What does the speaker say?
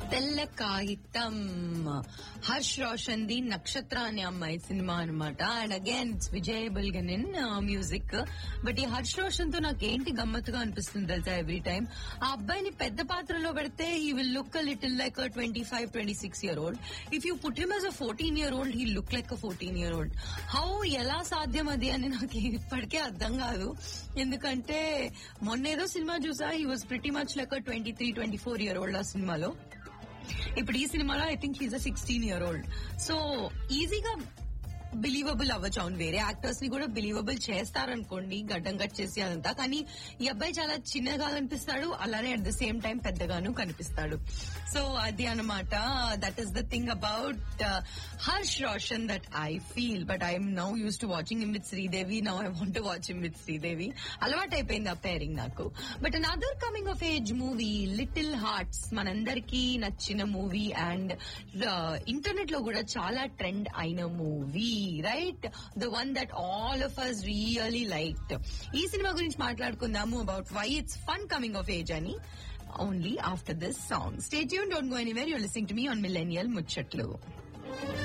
తెల్ల కాగితం హర్ష్ రోషన్ ది నక్షత్ర అనే అమ్మాయి సినిమా అనమాట and again it's Vijay Bulganin music but ఈ హర్ష్ రోషన్ తో నాకు ఏంటి గమ్మత్తుగా అనిపిస్తుంది తెలుసా ఎవ్రీ టైం ఆ అబ్బాయిని పెద్ద పాత్రలో పెడితే he will look a little like twenty five twenty six year old if you put him as a fourteen year old he look like a fourteen year old how ఎలా సాధ్యం అది అని నాకు ఇప్పటికే అర్థం కాదు ఎందుకంటే మొన్న ఏదో సినిమా చూసా he was pretty much like twenty three twenty four year old ఆ సినిమాలో ఇప్పుడు ఈ సినిమాలో I think he's a sixteen year old so ఈజీగా బిలీవబుల్ అవ్వచ్చు అవును వేరే యాక్టర్స్ ని కూడా బిలీవబుల్ చేస్తారనుకోండి గడ్డం కట్ చేసి అదంతా కానీ ఈ అబ్బాయి చాలా చిన్నగా కనిపిస్తాడు అలానే అట్ ద సేమ్ టైం పెద్దగాను కనిపిస్తాడు సో అది అనమాట that is the thing about Harsh Roshan that I feel but I'm now use to watching him with Sridevi now I want watch him with Sridevi అలవాటు అయిపోయింది ఆ పేరింగ్ నాకు but another coming of age movie Little Hearts మనందరికీ నచ్చిన movie and internet లో కూడా చాలా trend అయిన movie right the one that all of us really like ఈ సినిమా గురించి మాట్లాడుకుందాము about why it's fun coming of age అని only after this song stay యూన్ don't go anywhere you're listening to me on millennial ముచ్చట్లు